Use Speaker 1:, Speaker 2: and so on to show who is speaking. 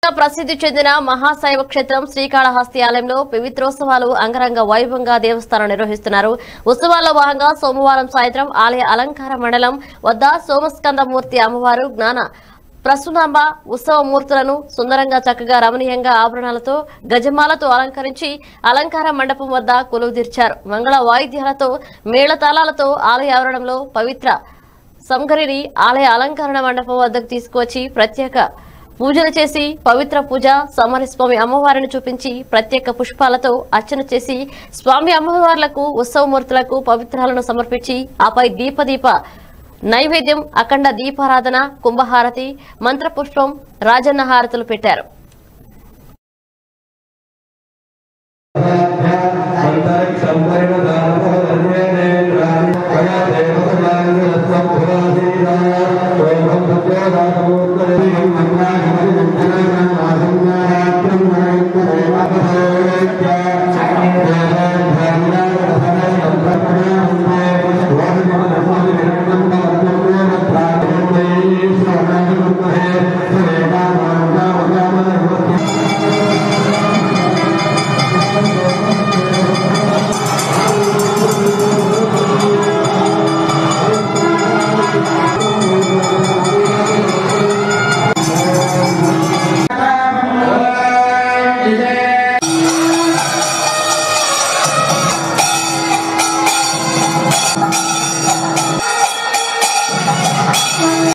Speaker 1: ప్రసిద్ధి చెందిన మహాశైవ క్షేత్రం శ్రీకాళహస్తి ఆలయంలో పవిత్రోత్సవాలు అంగరంగ వైభవంగా దేవస్థానం నిర్వహిస్తున్నారు ఉత్సవాల్లో భాగంగా సోమవారం సాయంత్రం ఆలయ అలంకార మండలం వద్ద సోమస్కందమూర్తి అమ్మవారు జ్ఞాన ప్రసునాంబ ఉత్సవ మూర్తులను సుందరంగా చక్కగా రమణీయంగా ఆభరణాలతో గజమాలతో అలంకరించి అలంకార మండపం వద్ద కొలువు తీర్చారు మంగళ వాయిద్యాలతో మేళతాళాలతో ఆలయ ఆవరణంలో పవిత్ర సంగరిని ఆలయ అలంకరణ మండపం వద్దకు తీసుకువచ్చి ప్రత్యేక పూజలు చేసి పవిత్ర పూజ సమరి స్వామి అమ్మవారిని చూపించి ప్రత్యేక పుష్పాలతో అర్చన చేసి స్వామి అమ్మవార్లకు ఉత్సవమూర్తులకు పవిత్రాలను సమర్పించి ఆపై దీపదీప నైవేద్యం అఖండ దీపారాధన కుంభహారతి మంత్రపుష్పం రాజన్న హారతులు పెట్టారు
Speaker 2: అంతరిక్షం